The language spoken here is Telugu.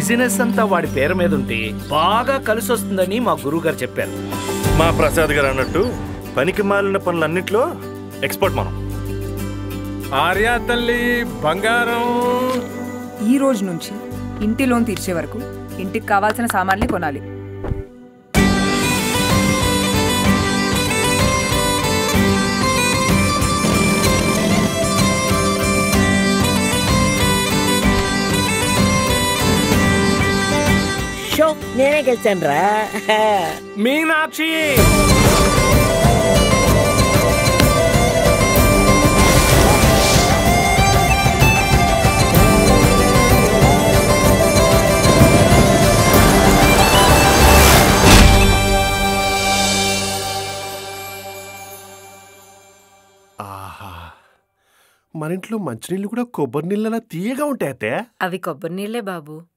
బిజినెస్ అంతా వాడి పేరు మీద ఉంటే బాగా కలిసి వస్తుందని మా గురువు గారు చెప్పారు మా ప్రసాద్ గారు అన్నట్టు పనికి మాలిన పనులన్నిట్లో ఎక్స్పర్ట్ మనం ఆర్యా తల్లి బంగారం ఈ రోజు నుంచి ఇంటి లోన్ తీర్చే వరకు ఇంటికి కావాల్సిన సామాన్లే కొనాలి షో నేనే గెలిచాను రా మీనాక్షి ఆహా మన ఇంట్లో మంచినీళ్ళు కూడా కొబ్బరి నీళ్ళలా తీయగా ఉంటాయి అత్తే అవి కొబ్బరి నీళ్ళే బాబు